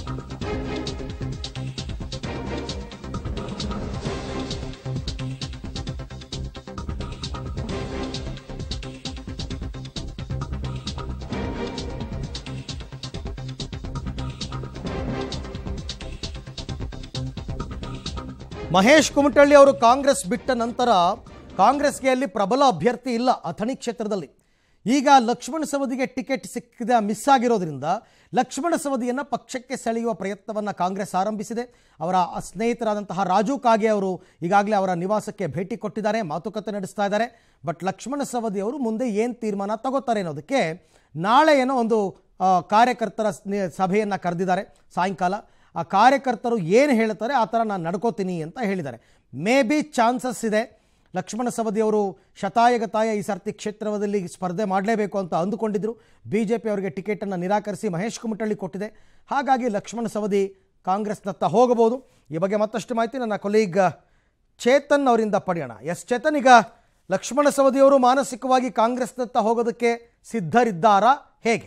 ಮಹೇಶ್ ಕುಮಟಳ್ಳಿ ಅವರು ಕಾಂಗ್ರೆಸ್ ಬಿಟ್ಟ ನಂತರ ಕಾಂಗ್ರೆಸ್ಗೆ ಅಲ್ಲಿ ಪ್ರಬಲ ಅಭ್ಯರ್ಥಿ ಇಲ್ಲ ಅಥಣಿ ಕ್ಷೇತ್ರದಲ್ಲಿ ಈಗ ಲಕ್ಷ್ಮಣ ಸವದಿಗೆ ಟಿಕೆಟ್ ಸಿಕ್ಕಿದ ಮಿಸ್ ಆಗಿರೋದ್ರಿಂದ ಲಕ್ಷ್ಮಣ ಸವದಿಯನ್ನು ಪಕ್ಷಕ್ಕೆ ಸೆಳೆಯುವ ಪ್ರಯತ್ನವನ್ನು ಕಾಂಗ್ರೆಸ್ ಆರಂಭಿಸಿದೆ ಅವರ ಸ್ನೇಹಿತರಾದಂತಹ ರಾಜು ಕಾಗೆ ಅವರು ಈಗಾಗಲೇ ಅವರ ನಿವಾಸಕ್ಕೆ ಭೇಟಿ ಕೊಟ್ಟಿದ್ದಾರೆ ಮಾತುಕತೆ ನಡೆಸ್ತಾ ಇದ್ದಾರೆ ಬಟ್ ಲಕ್ಷ್ಮಣ ಸವದಿ ಅವರು ಮುಂದೆ ಏನು ತೀರ್ಮಾನ ತಗೋತಾರೆ ಅನ್ನೋದಕ್ಕೆ ನಾಳೆ ಏನೋ ಒಂದು ಆ, ಕಾರ್ಯಕರ್ತರ ಸ್ನೇ- ಸಭೆಯನ್ನು ಕರೆದಿದ್ದಾರೆ ಸಾಯಂಕಾಲ ಆ ಕಾರ್ಯಕರ್ತರು ಏನು ಹೇಳ್ತಾರೆ ಆ ಥರ ನಾನು ನಡ್ಕೋತೀನಿ ಅಂತ ಹೇಳಿದ್ದಾರೆ ಮೇ ಬಿ ಚಾನ್ಸಸ್ ಇದೆ ಲಕ್ಷ್ಮಣ ಸವದಿ ಅವರು ಶತಾಯಗತಾಯ ಈ ಸರ್ತಿ ಕ್ಷೇತ್ರದಲ್ಲಿ ಸ್ಪರ್ಧೆ ಮಾಡಲೇಬೇಕು ಅಂತ ಅಂದುಕೊಂಡಿದ್ದರು ಬಿ ಜೆ ಪಿ ಅವರಿಗೆ ಟಿಕೆಟನ್ನು ನಿರಾಕರಿಸಿ ಮಹೇಶ್ ಕುಮಟಳ್ಳಿ ಕೊಟ್ಟಿದೆ ಹಾಗಾಗಿ ಲಕ್ಷ್ಮಣ ಸವದಿ ಕಾಂಗ್ರೆಸ್ನತ್ತ ಹೋಗಬಹುದು ಈ ಬಗ್ಗೆ ಮತ್ತಷ್ಟು ಮಾಹಿತಿ ನನ್ನ ಕೊಲೀಗ್ ಚೇತನ್ ಅವರಿಂದ ಪಡೆಯೋಣ ಎಸ್ ಚೇತನ್ ಈಗ ಲಕ್ಷ್ಮಣ ಸವದಿಯವರು ಮಾನಸಿಕವಾಗಿ ಕಾಂಗ್ರೆಸ್ನತ್ತ ಹೋಗೋದಕ್ಕೆ ಸಿದ್ಧರಿದ್ದಾರಾ ಹೇಗೆ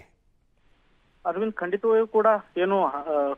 ಅರವಿಂದ್ ಖಂಡಿತವಾಗಿಯೂ ಕೂಡ ಏನು ಆ,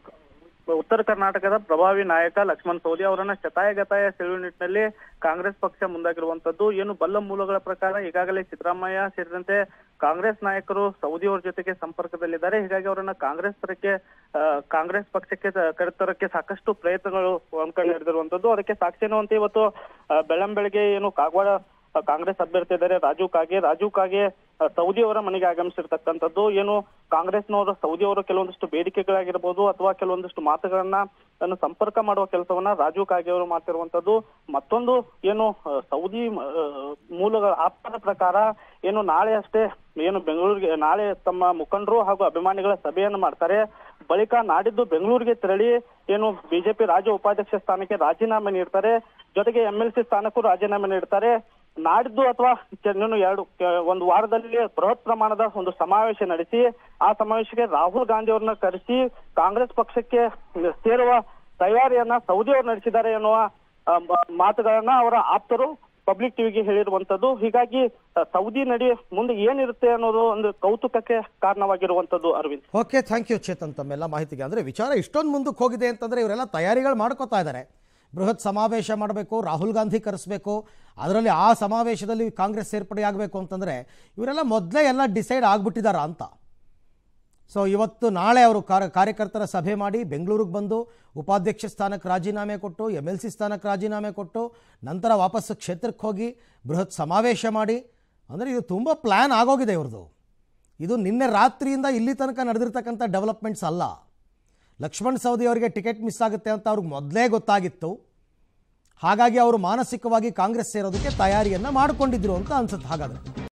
ಉತ್ತರ ಕರ್ನಾಟಕದ ಪ್ರಭಾವಿ ನಾಯಕ ಲಕ್ಷ್ಮಣ್ ಸವದಿ ಅವರನ್ನ ಶತಾಯಗತಾಯ ಸೆಳೆಯುವ ನಿಟ್ಟಿನಲ್ಲಿ ಕಾಂಗ್ರೆಸ್ ಪಕ್ಷ ಮುಂದಾಗಿರುವಂತದ್ದು ಏನು ಬಲ್ಲ ಮೂಲಗಳ ಪ್ರಕಾರ ಈಗಾಗಲೇ ಸಿದ್ದರಾಮಯ್ಯ ಸೇರಿದಂತೆ ಕಾಂಗ್ರೆಸ್ ನಾಯಕರು ಸೌದಿ ಅವರ ಜೊತೆಗೆ ಸಂಪರ್ಕದಲ್ಲಿದ್ದಾರೆ ಹೀಗಾಗಿ ಅವರನ್ನ ಕಾಂಗ್ರೆಸ್ ತರಕ್ಕೆ ಆ, ಕಾಂಗ್ರೆಸ್ ಪಕ್ಷಕ್ಕೆ ತ- ಕರೆತರಕ್ಕೆ ಸಾಕಷ್ಟು ಪ್ರಯತ್ನಗಳು ಒಂದ್ ಕಡೆ ನಡೆದಿರುವಂತದ್ದು ಅದಕ್ಕೆ ಸಾಕ್ಷಿ ಅನ್ನುವಂತೆ ಇವತ್ತು ಆ, ಬೆಳ್ಳಂಬೆಳಗ್ಗೆ ಏನು ಕಾಗವಾಡ ಆ, ಕಾಂಗ್ರೆಸ್ ಅಭ್ಯರ್ಥಿ ಇದ್ದಾರೆ ರಾಜು ಕಾಗೆ ರಾಜು ಕಾಗೆ ಆ, ಸೌದಿ ಅವರ ಮನೆಗೆ ಆಗಮಿಸಿರ್ತಕ್ಕಂಥದ್ದು ಏನು ಕಾಂಗ್ರೆಸ್ನವರು ಸೌದಿ ಅವರು ಕೆಲವೊಂದಿಷ್ಟು ಬೇಡಿಕೆಗಳಾಗಿರ್ಬೋದು ಅಥವಾ ಕೆಲವೊಂದಿಷ್ಟು ಮಾತುಗಳನ್ನ ಅನ್ನು ಸಂಪರ್ಕ ಮಾಡುವ ಕೆಲಸವನ್ನ ರಾಜು ಕಾಗೆ ಅವರು ಮಾಡ್ತಿರುವಂತದ್ದು ಮತ್ತೊಂದು ಏನು ಆ, ಸೌದಿ ಆ, ಮೂಲಗಳ ಆಪ್ತರ ಪ್ರಕಾರ ಏನು ನಾಳೆ ಅಷ್ಟೇ ಏನು ಬೆಂಗಳೂರಿಗೆ ನಾಳೆ ತಮ್ಮ ಮುಖಂಡರು ಹಾಗೂ ಅಭಿಮಾನಿಗಳ ಸಭೆಯನ್ನು ಮಾಡ್ತಾರೆ ಬಳಿಕ ನಾಡಿದ್ದು ಬೆಂಗಳೂರಿಗೆ ತೆರಳಿ ಏನು ಬಿಜೆಪಿ ರಾಜ್ಯ ಉಪಾಧ್ಯಕ್ಷ ಸ್ಥಾನಕ್ಕೆ ರಾಜೀನಾಮೆ ನೀಡ್ತಾರೆ ಜೊತೆಗೆ ಎಂ ಎಲ್ ಸಿ ಸ್ಥಾನಕ್ಕೂ ರಾಜೀನಾಮೆ ನೀಡ್ತಾರೆ ನಾಡಿದ್ದು ಅಥವಾ ಇನ್ನೇನು ಎರಡು ಕೆ- ಒಂದು ವಾರದಲ್ಲಿ ಬೃಹತ್ ಪ್ರಮಾಣದ ಒಂದು ಸಮಾವೇಶ ನಡೆಸಿ ಆ ಸಮಾವೇಶಕ್ಕೆ ರಾಹುಲ್ ಗಾಂಧಿ ಅವ್ರನ್ನ ಕರೆಸಿ ಕಾಂಗ್ರೆಸ್ ಪಕ್ಷಕ್ಕೆ ಸೇರುವ ತಯಾರಿಯನ್ನ ಸೌದಿ ಅವರು ನಡೆಸಿದ್ದಾರೆ ಎನ್ನುವ ಆ, ಮ- ಮಾತುಗಳನ್ನ ಅವರ ಆಪ್ತರು ಪಬ್ಲಿಕ್ ಟಿವಿಗೆ ಹೇಳಿರುವಂತದ್ದು ಹೀಗಾಗಿ ಆ, ಸೌದಿ ನಡಿ ಮುಂದೆ ಏನಿರುತ್ತೆ ಅನ್ನೋದು ಒಂದು ಕೌತುಕಕ್ಕೆ ಕಾರಣವಾಗಿರುವಂತದ್ದು Arvind okay thank you Chetan ತಮ್ಮೆಲ್ಲ ಮಾಹಿತಿಗೆ ಅಂದರೆ ವಿಚಾರ ಇಷ್ಟೊಂದು ಮುಂದಕ್ಕೆ ಹೋಗಿದೆ ಅಂತಂದರೆ ಇವರೆಲ್ಲ ತಯಾರಿಗಳು ಮಾಡ್ಕೋತಾ ಇದ್ದಾರೆ ಬೃಹತ್ ಸಮಾವೇಶ ಮಾಡಬೇಕು ರಾಹುಲ್ ಗಾಂಧಿ ಕರೆಸಬೇಕು ಅದರಲ್ಲಿ ಆ ಸಮಾವೇಶದಲ್ಲಿ ಕಾಂಗ್ರೆಸ್ ಸೇರ್ಪಡೆ ಆಗಬೇಕು ಅಂತಂದರೆ ಇವರೆಲ್ಲ ಮೊದಲೇ ಎಲ್ಲ ಡಿಸೈಡ್ ಆಗಿಬಿಟ್ಟಿದಾರ ಅಂತ ಸೊ ಇವತ್ತು ನಾಳೆ ಅವರು ಕಾರ್ಯ ಕಾರ್ಯಕರ್ತರ ಸಭೆ ಮಾಡಿ ಬೆಂಗಳೂರಿಗೆ ಬಂದು ಉಪಾಧ್ಯಕ್ಷ ಸ್ಥಾನಕ್ಕೆ ರಾಜೀನಾಮೆ ಕೊಟ್ಟು ಎಮ್ ಎಲ್ ಸಿ ಸ್ಥಾನಕ್ಕೆ ರಾಜೀನಾಮೆ ಕೊಟ್ಟು ನಂತರ ವಾಪಸ್ಸು ಕ್ಷೇತ್ರಕ್ಕೆ ಹೋಗಿ ಬೃಹತ್ ಸಮಾವೇಶ ಮಾಡಿ ಅಂದರೆ ಇದು ತುಂಬ ಪ್ಲ್ಯಾನ್ ಆಗೋಗಿದೆ ಇವ್ರದ್ದು ಇದು ನಿನ್ನೆ ರಾತ್ರಿಯಿಂದ ಇಲ್ಲಿ ತನಕ ನಡೆದಿರ್ತಕ್ಕಂಥ ಡೆವಲಪ್ಮೆಂಟ್ಸ್ ಅಲ್ಲ ಲಕ್ಷ್ಮಣ್ ಸವದಿ ಅವರಿಗೆ ಟಿಕೆಟ್ ಮಿಸ್ ಆಗುತ್ತೆ ಅಂತ ಅವ್ರಿಗೆ ಮೊದಲೇ ಗೊತ್ತಾಗಿತ್ತು ಹಾಗಾಗಿ ಅವರು ಮಾನಸಿಕವಾಗಿ ಕಾಂಗ್ರೆಸ್ ಸೇರೋದಕ್ಕೆ ತಯಾರಿಯನ್ನು ಮಾಡಿಕೊಂಡಿದ್ರು ಅಂತ ಅನ್ಸುತ್ತೆ ಹಾಗಾದರೆ